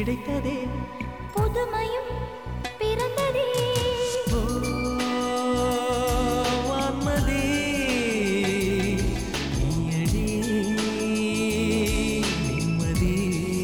கிடைத்ததே புதுமையும் பிறந்ததே ஓ, வான்மதி, நீயடி நிம்மதி.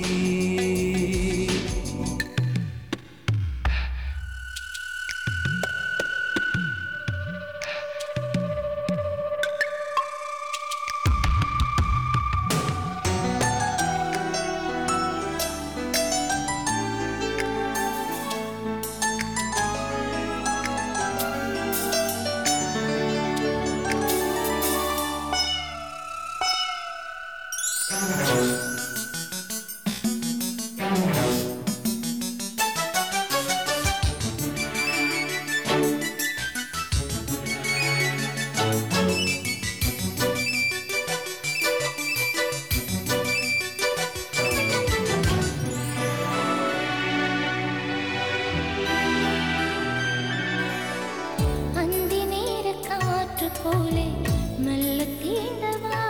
அந்தி நேர காற்று போலே மெல்ல தீண்டவா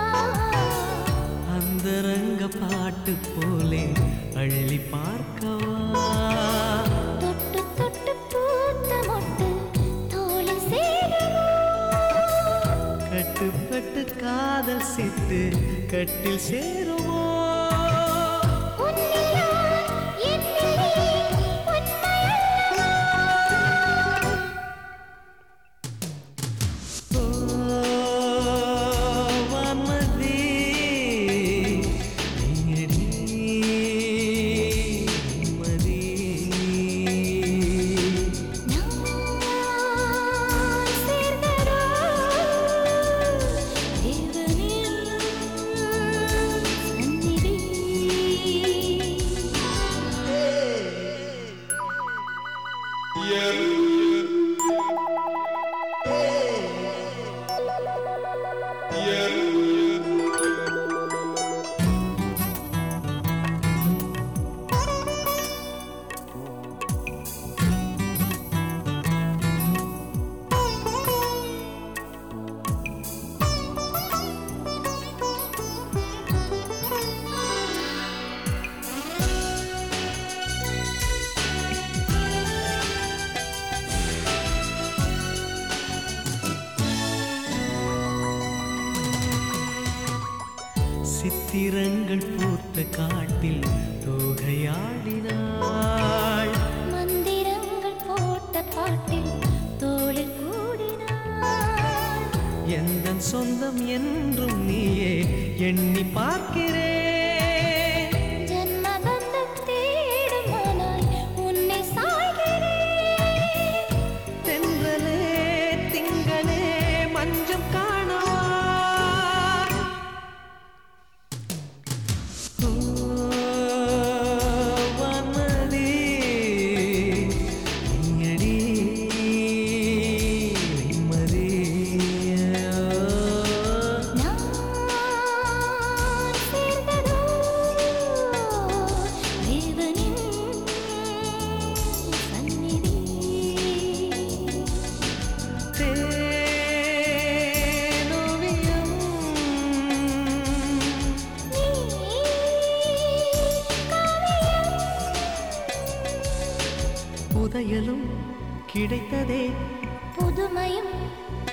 அந்தரங்க பாட்டு போலே அள்ளி பார்க்கவா தொட்டு தொட்டு பூத்த மொட்டு தோலை சேரவா கட்டுப்பட்டு காதல் சிட்டு கட்டில் சேருவோ உன்னில் நான் என்னிலே உண்மையல்லவா ஓ, வான்மதி, நீயடி நிம்மதி. நான் சேர்ந்ததோ தேவனின் சந்நிதி சித்திரங்கள் பூத்த காட்டில் தோகையாடினாள் மந்திரங்கள் போட்ட பாட்டில் தோளில் கூடினாள் எந்த சொந்தம் என்றும் நீயே எண்ணி பார்க்கிறேன் ஜன்மபந்தம் தேடும் மனாய் உன்னை சாய்கிறேன் தென்றலே திங்களே மஞ்சம் காணவா ஓ, வான்மதி, நீயடி நிம்மதி. நான் சேர்ந்ததோ தேவனின் சந்நிதி தேனோவியம் நீ காவியம் புதையலும் கிடைத்ததே புதுமையும்